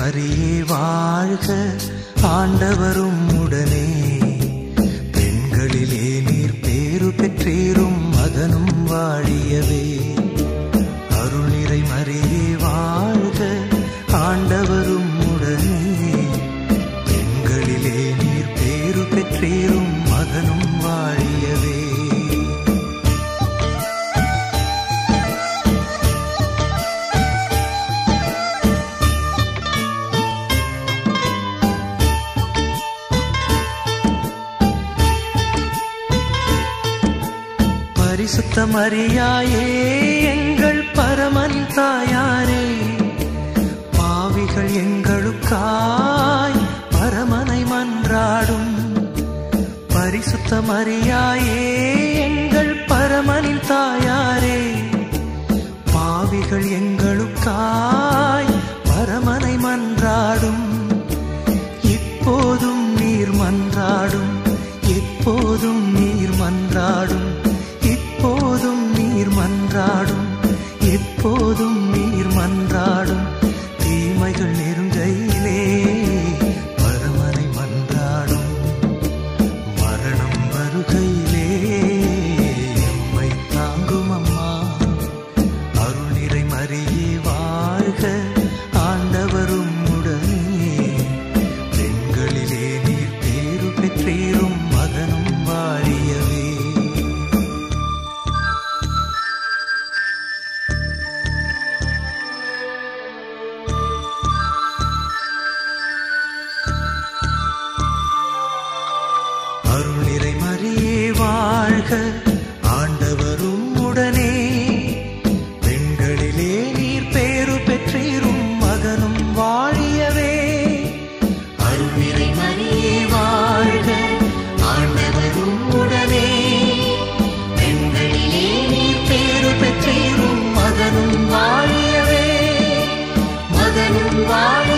மரியே வாழ்க ஆண்டவரும் உடனே பெண்களிலே நீர் பேரு பெற்றீரும் மகனும் வாழியவே அருள் நிறை மரியே வாழ்க ஆண்டவரும் உடனே பெண்களிலே நீர் பேரு பெற்றீரும் மகனும் வாழியவே பரிசுத்த மரியாயே எங்கள் பரமன் தாயாரே பாவிகள் எங்களுக்காய் பரமனை மன்றாடும் பரிசுத்த மரியாயே எங்கள் பரமனின் தாயாரே பாவிகள் எங்களுக்காய் பரமனை மன்றாடும் இப்போதும் நீர் மன்றாடும் எப்போதும் நீர் மன்றாடும் இப்போதும் நீர் மன்றாடும் எப்போதும் நீர் மன்றாடும் தீமைகள் நெருங்கையிலே பரமனை மன்றாடும் மரணம் வருகையிலே எம்மை தாங்கும் அம்மா அருள் நிறை மரியே வாழ்க ஆண்டவரும் உடனே பெண்களிலே நீர் பேரு பெற்றீரும் மகனும் வாழியவே அருள் நிறை மரியே வாழ்க ஆண்டவரும் உடனே பெண்களிலே நீர் பேரு பெற்றீரும் மகனும் வாழியவே அருள் நிறை மரியே வாழ்க ஆண்டவரும் உடனே பெண்களிலே நீர் பேரு பெற்றீரும் மகனும் வாழியவே மகனும் வாழியவே